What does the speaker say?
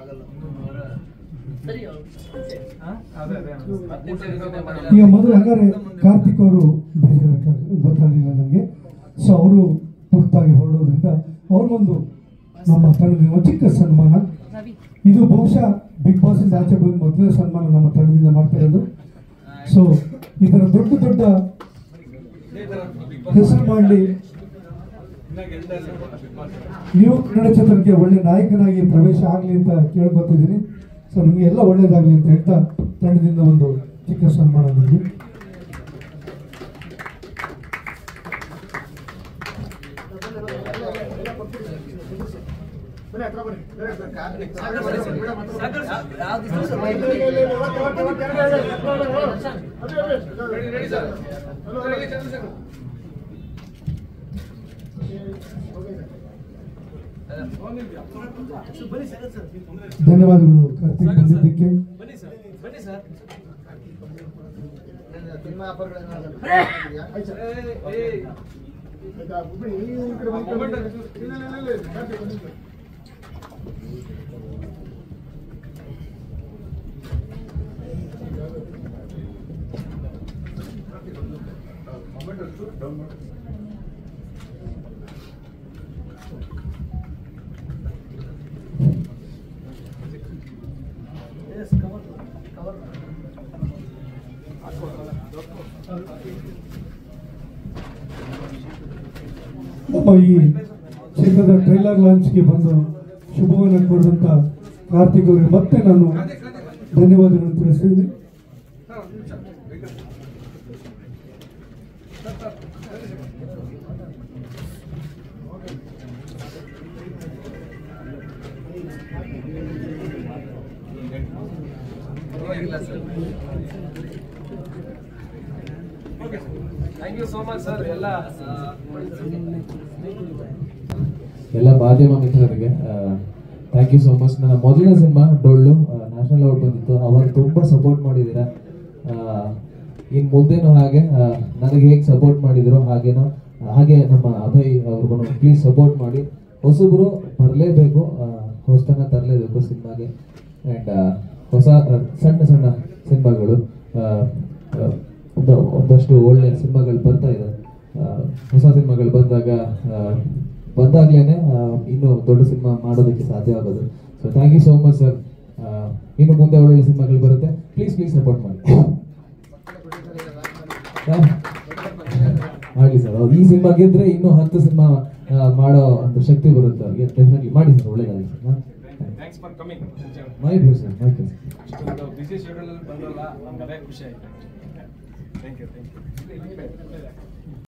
ಆಗಲ್ಲ ಸರಿ ಅವ್ರು. ಈಗ ಮೊದಲು ಹಂಗಾರೆ ಕಾರ್ತಿಕ್ ಅವರು ಬೇಜಾರು ಗೊತ್ತಾಗಲಿಲ್ಲ ನನಗೆ ಸೊ ಅವರು ತುರ್ತಾಗಿ ಹೊರಡೋದ್ರಿಂದ ಅವ್ರಿಗೊಂದು ನಮ್ಮ ತಂಡದಿಂದ ಒಂದು ಚಿಕ್ಕ ಸನ್ಮಾನ ಇದು ಬಹುಶಃ ಬಿಗ್ ಬಾಸ್ ಇಂದ ಆಚೆ ಬಂದ ಮೊದಲನೇ ಸನ್ಮಾನ ನಮ್ಮ ತಂಡದಿಂದ ಮಾಡ್ತಾ ಇರೋದು ಸೊ ಇದರ ದೊಡ್ಡ ದೊಡ್ಡ ಹೆಸರು ಮಾಡಲಿ ನೀವು ಕನ್ನಡ ಚಿತ್ರಕ್ಕೆ ಒಳ್ಳೆ ನಾಯಕನಾಗಿ ಪ್ರವೇಶ ಆಗಲಿ ಅಂತ ಕೇಳ್ಕೊತಿದ್ದೀನಿ ಸೊ ನಿಮಗೆ ಎಲ್ಲ ಒಳ್ಳೇದಾಗಲಿ ಅಂತ ಹೇಳ್ತಾ ತಂಡದಿಂದ ಒಂದು ಚಿಕ್ಕ ಸನ್ಮಾನ ನಿಮಗೆ ಧನ್ಯವಾದಗಳು ಕಾರ್ತಿಕ್ ಬಂದಿದ್ದಕ್ಕೆ ಸಿನಿಮಾ ವ್ಯಾಪಾರಗಳೇನಾದ್ರು ನಮ್ಮ ಈ ಚಿತ್ರದ ಟ್ರೈಲರ್ ಲಾಂಚ್ಗೆ ಬಂದು ಶುಭವನ್ನು ಕೊಡಿದಂತ ಕಾರ್ತಿಕ್ ಅವರಿಗೆ ಮತ್ತೆ ನಾನು ಧನ್ಯವಾದಗಳನ್ನು ತಿಳಿಸ್ತೀನಿ thank you so much sir ಎಲ್ಲ ಎಲ್ಲ ಮಾಧ್ಯಮ ಮಿತ್ರರಿಗೆ ಥ್ಯಾಂಕ್ ಯು ಸೋ ಮಚ್ ನನ್ನ ಮೊದಲನೇ ಸಿನಿಮಾ ಡೊಳ್ಳು ನ್ಯಾಷನಲ್ ಅವಾರ್ಡ್ ಬಂದಿತ್ತು ಅವಾಗ ತುಂಬ ಸಪೋರ್ಟ್ ಮಾಡಿದ್ದೀರಾ ಇನ್ನು ಮುಂದೆನೂ ಹಾಗೆ ಆ, ನನಗೆ ಹೇಗೆ ಸಪೋರ್ಟ್ ಮಾಡಿದ್ರು ಹಾಗೇನೋ ಹಾಗೆ ನಮ್ಮ ಅಭಯ್ ಅವ್ರಿಗೂ ಪ್ಲೀಸ್ ಸಪೋರ್ಟ್ ಮಾಡಿ ಹೊಸಬ್ರು ಬರಲೇಬೇಕು ಹೊಸತನ ತರಲೇಬೇಕು ಸಿನಿಮಾಗೆ ಆ್ಯಂಡ್ ಹೊಸ ಆ, ಸಣ್ಣ ಸಣ್ಣ ಸಿನಿಮಾಗಳು ಆ, ಆ, ಒಂದು ಒಂದಷ್ಟು ಒಳ್ಳೆ ಸಿನಿಮಾಗಳು ಬರ್ತಾ ಇದೆ ಆ, ಹೊಸ ಸಿನಿಮಾಗಳು ಬಂದಾಗ ಆ, ಬಂದಾಗ್ಲೇನೆ ಆ, ಇನ್ನು ದೊಡ್ಡ ಸಿನಿಮಾ ಮಾಡೋದಕ್ಕೆ ಸಾಧ್ಯ ಆಗೋದು so thank you so much sir ಇನ್ನು ಮುಂದೆ ಒಳ್ಳೊಳ್ಳೆ ಸಿನಿಮಾಗಳು ಬರುತ್ತೆ ಪ್ಲೀಸ್ ಪ್ಲೀಸ್ ಸಪೋರ್ಟ್ ಮಾಡಿ ಮಾಡಲಿ ಸರ್ ಈ ಸಿನಿಮಾ ಗೆದ್ರೆ ಇನ್ನೂ ಹತ್ತು ಸಿನಿಮಾ ಮಾಡೋ ಒಂದು ಶಕ್ತಿ ಬರುತ್ತೆ ಅವ್ರಿಗೆ ಡೆಫಿನೆಟ್ಲಿ ಮಾಡಿ ಸರ್ ಒಳ್ಳೇದಾಗಲಿ sir thanks for coming my place sir my place ಇಷ್ಟೊಂದು ಬಿಸಿ ಶೆಡ್ಯೂಲ್ ಬಂದ್ರಲ್ಲ ನಮ್ಗೆ ಅದೇ ಖುಷಿ ಆಯ್ತು ಥ್ಯಾಂಕ್ ಯು ಥ್ಯಾಂಕ್ ಯು